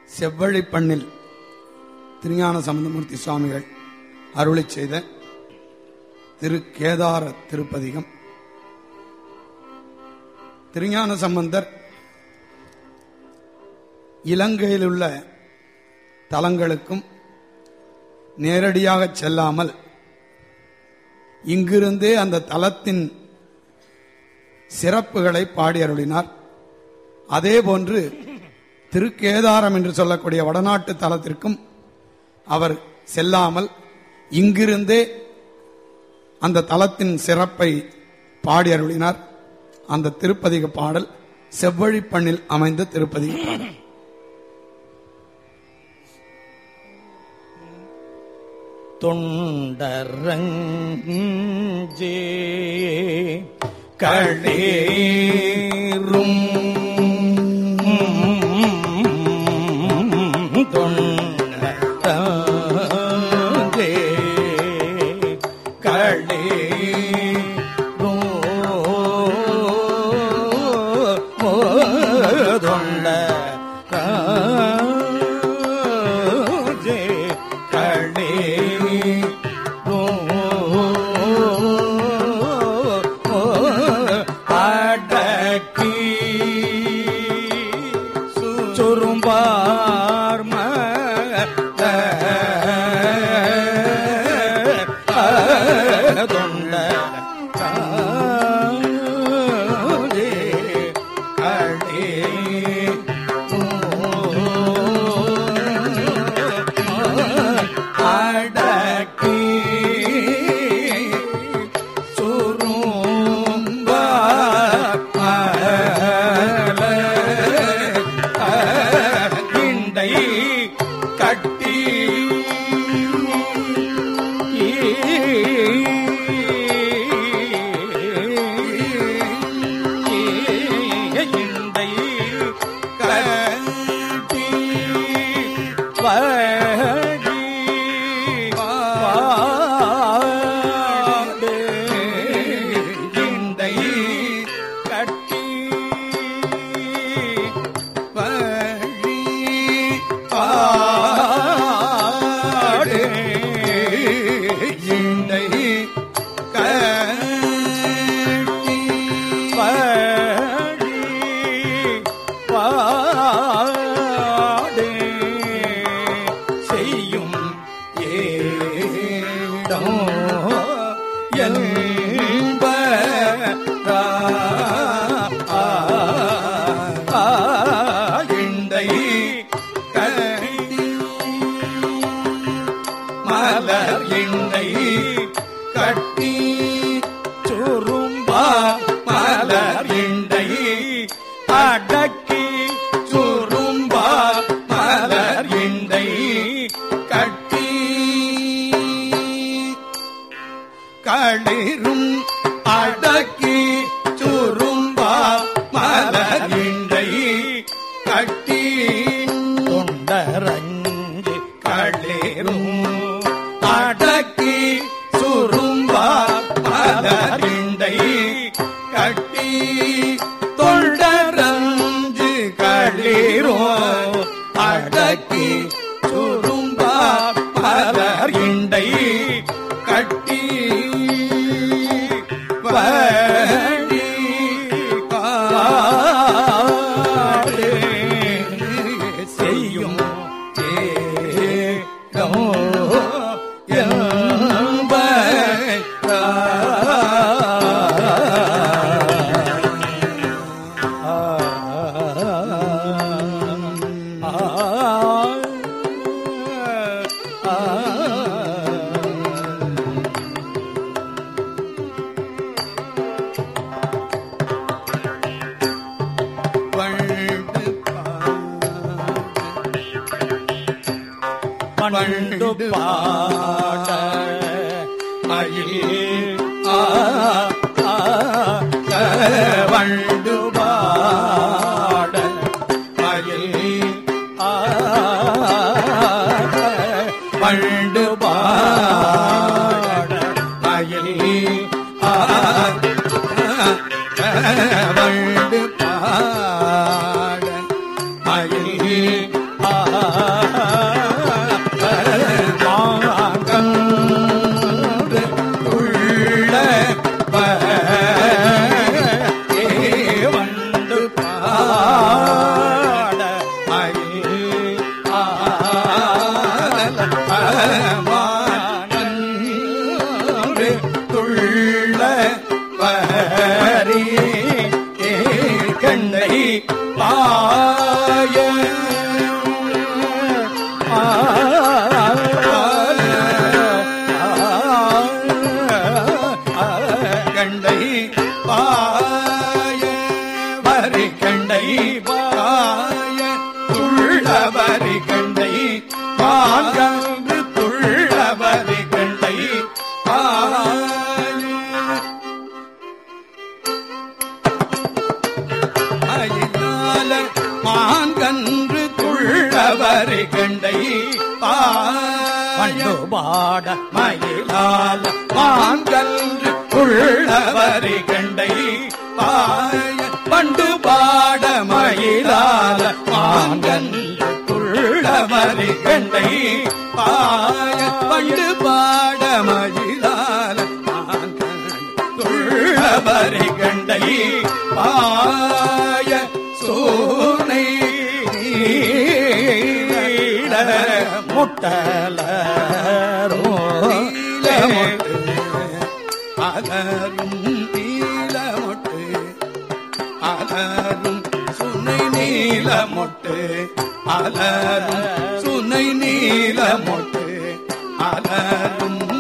செவ்வழி பண்ணில் திருஞான சம்பந்தமூர்த்தி சுவாமிகள் அருளி செய்த திரு கேதார திருப்பதிகம் திருஞான சம்பந்தர் இலங்கையில் உள்ள தலங்களுக்கும் நேரடியாக செல்லாமல் இங்கிருந்தே அந்த தலத்தின் சிறப்புகளை பாடி அருளினார் அதேபோன்று திருக்கேதாரம் என்று சொல்லக்கூடிய வடநாட்டு தலத்திற்கும் அவர் செல்லாமல் இங்கிருந்தே அந்த தலத்தின் சிறப்பை பாடி அருளினார் அந்த திருப்பதிக பாடல் செவ்வழி பண்ணில் அமைந்த திருப்பதிக பாடல் தொண்டரஞ்சே களேரும் தொண்டரஞ்சே களேரும் தொண்ட காஜே களே அடக்கி சுரும்பார் தொண்ட காஜே களே அடக்கி சுரும்ப இண்டை கட்டி இண்டை கட்டி வடி பாடு இண்டை கட்டி வடி பாடு இண்டை கட்டி வடி பாடு செய்யும் ஏடம் என்ப இண்டை கட்டி மலர் இண்டை கட்டி சுரும்பா மலர் இண்டை அடக்கி சுரும்பா மலர் இண்டை கட்டி களிரும் அடக்கி சுரும்பா மலர் இண்டை கட்டி தொண்டரஞ்சு களிரும் அடக்கி சுரும்பா மலரிண்டை கட்டி தொண்டரஞ்சு களிரோ அடக்கி சுரும்பா மலரிண்டை கட்டி வடி காடு செய்யும் ஏதோ என்ப பண்டு பாட மயில் ஆ ஆ, வண்டு பாட மயில் ஆ வண்டு பாட மயில் ஆ வண்டு பாட மயில் ஆ கண்ணை பாய கண்டை பாய வரி கண்டை பாய துள்ளவரி கண்டை பாங்கன்று துள்ளவரி கண்டை பாய அயிலால மாங்கன்று துள்ளவரை கண்டை பாண்டு பாட மயிலால மாங்கன்று துள்ளவரை கண்டை பாய பண்டு பாட மயிலால மாங்கன்று துள்ளவரை கண்டை பாய பண்டு பாட மயிலால மாங்கன்று துள்ளவரை கண்டை பாய சோனை முட்டலரோ அலரும் நீலமொட்டு அலரும் சுனை நீலமொட்டு அலரும் சுனை நீலமொட்டு அலரும்